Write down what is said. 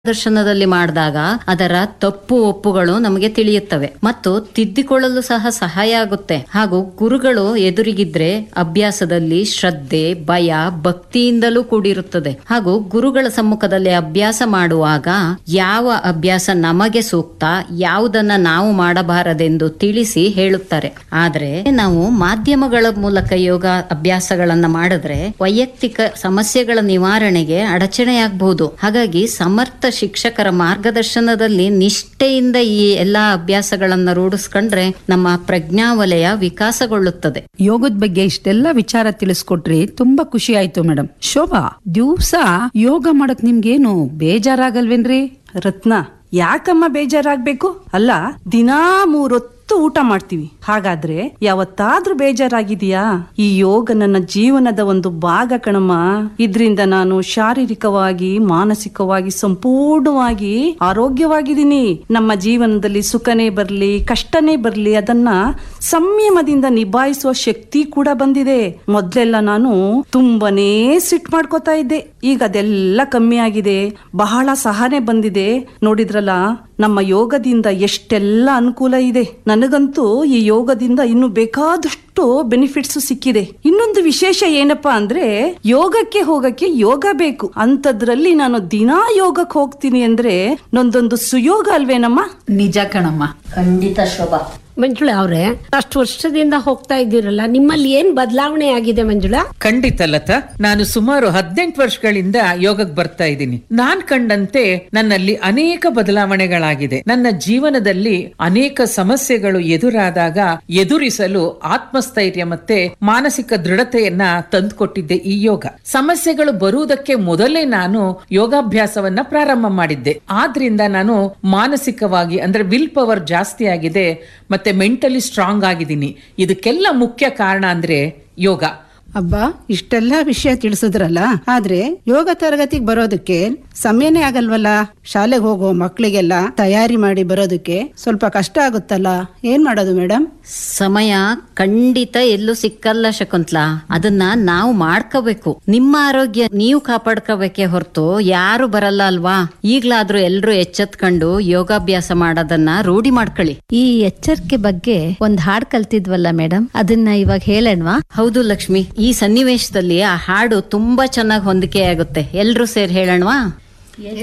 ದರ್ಶನದಲ್ಲಿ ಮಾಡಿದಾಗ ಅದರ ತಪ್ಪು ಒಪ್ಪುಗಳು ನಮಗೆ ತಿಳಿಯುತ್ತವೆ ಮತ್ತು ತಿದ್ದಿಕೊಳ್ಳಲು ಸಹ ಸಹಾಯ ಆಗುತ್ತೆ ಹಾಗೂ ಗುರುಗಳು ಎದುರಿಗಿದ್ರೆ ಅಭ್ಯಾಸದಲ್ಲಿ ಶ್ರದ್ಧೆ ಭಯ ಭಕ್ತಿಯಿಂದಲೂ ಕೂಡಿರುತ್ತದೆ ಹಾಗೂ ಗುರುಗಳ ಸಮ್ಮುಖದಲ್ಲಿ ಅಭ್ಯಾಸ ಮಾಡುವಾಗ ಯಾವ ಅಭ್ಯಾಸ ನಮಗೆ ಸೂಕ್ತ ಯಾವುದನ್ನ ನಾವು ಮಾಡಬಾರದೆಂದು ತಿಳಿಸಿ ಹೇಳುತ್ತಾರೆ ಆದ್ರೆ ನಾವು ಮಾಧ್ಯಮಗಳ ಮೂಲಕ ಯೋಗ ಅಭ್ಯಾಸಗಳನ್ನ ಮಾಡಿದ್ರೆ ವೈಯಕ್ತಿಕ ಸಮಸ್ಯೆಗಳ ನಿವಾರಣೆಗೆ ಅಡಚಣೆಯಾಗಬಹುದು ಹಾಗಾಗಿ ಸಮರ್ಥ ಶಿಕ್ಷಕರ ಮಾರ್ಗದರ್ಶನದಲ್ಲಿ ನಿಷ್ಠೆಯಿಂದ ಈ ಎಲ್ಲಾ ಅಭ್ಯಾಸಗಳನ್ನ ರೂಢಿಸ್ಕೊಂಡ್ರೆ ನಮ್ಮ ಪ್ರಜ್ಞಾವಲಯ ವಿಕಾಸಗೊಳ್ಳುತ್ತದೆ ಯೋಗದ ಬಗ್ಗೆ ಇಷ್ಟೆಲ್ಲ ವಿಚಾರ ತಿಳಿಸ್ಕೊಟ್ರಿ ತುಂಬಾ ಖುಷಿ ಆಯ್ತು ಮೇಡಮ್ ಶೋಭಾ ದಿವ್ಸ ಯೋಗ ಮಾಡಕ್ ನಿಮ್ಗೇನು ಬೇಜಾರಾಗಲ್ವೇನ್ರಿ ರತ್ನ ಯಾಕಮ್ಮ ಬೇಜಾರಾಗ್ಬೇಕು ಅಲ್ಲ ದಿನಾ ಮೂರೊತ್ತು ಊಟ ಮಾಡ್ತೀವಿ ಹಾಗಾದ್ರೆ ಯಾವತ್ತಾದ್ರೂ ಬೇಜಾರಾಗಿದೆಯಾ ಈ ಯೋಗ ನನ್ನ ಜೀವನದ ಒಂದು ಭಾಗ ಕಣಮ್ಮ ಇದ್ರಿಂದ ನಾನು ಶಾರೀರಿಕವಾಗಿ ಮಾನಸಿಕವಾಗಿ ಸಂಪೂರ್ಣವಾಗಿ ಆರೋಗ್ಯವಾಗಿದ್ದೀನಿ ನಮ್ಮ ಜೀವನದಲ್ಲಿ ಸುಖನೇ ಬರ್ಲಿ ಕಷ್ಟನೇ ಬರ್ಲಿ ಅದನ್ನ ಸಂಯಮದಿಂದ ನಿಭಾಯಿಸುವ ಶಕ್ತಿ ಕೂಡ ಬಂದಿದೆ ಮೊದ್ಲೆಲ್ಲ ನಾನು ತುಂಬಾನೇ ಸಿಟ್ ಮಾಡ್ಕೋತಾ ಇದ್ದೆ ಈಗ ಅದೆಲ್ಲ ಕಮ್ಮಿ ಆಗಿದೆ ಬಹಳ ಸಹನೆ ಬಂದಿದೆ ನೋಡಿದ್ರಲ್ಲ ನಮ್ಮ ಯೋಗದಿಂದ ಎಷ್ಟೆಲ್ಲ ಅನುಕೂಲ ಇದೆ ನನಗಂತೂ ಈ ಯೋಗದಿಂದ ಇನ್ನು ಬೇಕಾದಷ್ಟು ಬೆನಿಫಿಟ್ಸ್ ಸಿಕ್ಕಿದೆ ಇನ್ನೊಂದು ವಿಶೇಷ ಏನಪ್ಪಾ ಅಂದ್ರೆ ಯೋಗಕ್ಕೆ ಹೋಗಕ್ಕೆ ಯೋಗ ಬೇಕು ಅಂತದ್ರಲ್ಲಿ ನಾನು ದಿನಾ ಯೋಗಕ್ಕೆ ಹೋಗ್ತೀನಿ ಅಂದ್ರೆ ನೊಂದೊಂದು ಸುಯೋಗ ಅಲ್ವೇನಮ್ಮ ನಿಜ ಕಣಮ್ಮ ಖಂಡಿತ ಶೋಭಾ ಮಂಜುಳಾ ಅವ್ರೆ ಅಷ್ಟು ವರ್ಷದಿಂದ ಹೋಗ್ತಾ ಇದ್ದೀರಲ್ಲ ನಿಮ್ಮಲ್ಲಿ ಏನ್ ಬದಲಾವಣೆ ಆಗಿದೆ ಮಂಜುಳಾ ಖಂಡಿತ ಲತಾ ನಾನು ಸುಮಾರು ಹದಿನೆಂಟು ವರ್ಷಗಳಿಂದ ಯೋಗಕ್ಕೆ ಬರ್ತಾ ಇದ್ದೀನಿ ನಾನ್ ಕಂಡಂತೆ ನನ್ನಲ್ಲಿ ಅನೇಕ ಬದಲಾವಣೆಗಳಾಗಿದೆ ನನ್ನ ಜೀವನದಲ್ಲಿ ಅನೇಕ ಸಮಸ್ಯೆಗಳು ಎದುರಾದಾಗ ಎದುರಿಸಲು ಆತ್ಮಸ್ಥೈರ್ಯ ಮತ್ತೆ ಮಾನಸಿಕ ದೃಢತೆಯನ್ನ ತಂದುಕೊಟ್ಟಿದ್ದೆ ಈ ಯೋಗ ಸಮಸ್ಯೆಗಳು ಬರುವುದಕ್ಕೆ ಮೊದಲೇ ನಾನು ಯೋಗಾಭ್ಯಾಸವನ್ನ ಪ್ರಾರಂಭ ಮಾಡಿದ್ದೆ ಆದ್ರಿಂದ ನಾನು ಮಾನಸಿಕವಾಗಿ ಅಂದ್ರೆ ವಿಲ್ ಪವರ್ ಜಾಸ್ತಿ ಆಗಿದೆ ಮತ್ತೆ ಮೆಂಟಲಿ ಸ್ಟ್ರಾಂಗ್ ಆಗಿದ್ದೀನಿ ಇದಕ್ಕೆಲ್ಲ ಮುಖ್ಯ ಕಾರಣ ಅಂದ್ರೆ ಯೋಗ ಅಬ್ಬಾ ಇಷ್ಟೆಲ್ಲ ವಿಷಯ ತಿಳಿಸಿದ್ರಲ್ಲ ಆದ್ರೆ ಯೋಗ ತರಗತಿಗೆ ಬರೋದಕ್ಕೆ ಸಮಯನೇ ಆಗಲ್ವಲ್ಲ ಶಾಲೆಗೆ ಹೋಗೋ ಮಕ್ಕಳಿಗೆಲ್ಲ ತಯಾರಿ ಮಾಡಿ ಬರೋದಕ್ಕೆ ಸ್ವಲ್ಪ ಕಷ್ಟ ಆಗುತ್ತಲ್ಲ ಏನ್ ಮಾಡೋದು ಮೇಡಮ್ ಸಮಯ ಖಂಡಿತ ಎಲ್ಲೂ ಸಿಕ್ಕಲ್ಲ ಶಕುಂತ್ಲಾ ಅದನ್ನ ನಾವು ಮಾಡ್ಕೋಬೇಕು ನಿಮ್ಮ ಆರೋಗ್ಯ ನೀವು ಕಾಪಾಡ್ಕೋಬೇಕೇ ಹೊರತು ಯಾರು ಬರಲ್ಲ ಅಲ್ವಾ ಈಗ್ಲಾದ್ರೂ ಎಲ್ರು ಎಚ್ಚೆತ್ಕೊಂಡು ಯೋಗಾಭ್ಯಾಸ ಮಾಡೋದನ್ನ ರೂಢಿ ಮಾಡ್ಕೊಳ್ಳಿ ಈ ಎಚ್ಚರಿಕೆ ಬಗ್ಗೆ ಒಂದ್ ಹಾಡ್ ಕಲ್ತಿದ್ವಲ್ಲ ಮೇಡಮ್ ಅದನ್ನ ಇವಾಗ ಹೇಳಣ್ವಾ ಹೌದು ಲಕ್ಷ್ಮಿ ಈ ಸನ್ನಿವೇಶದಲ್ಲಿ ಆ ಹಾಡು ತುಂಬಾ ಚೆನ್ನಾಗಿ ಹೊಂದಿಕೆ ಆಗುತ್ತೆ ಎಲ್ರೂ ಸೇರಿ ಹೇಳೋಣವಾ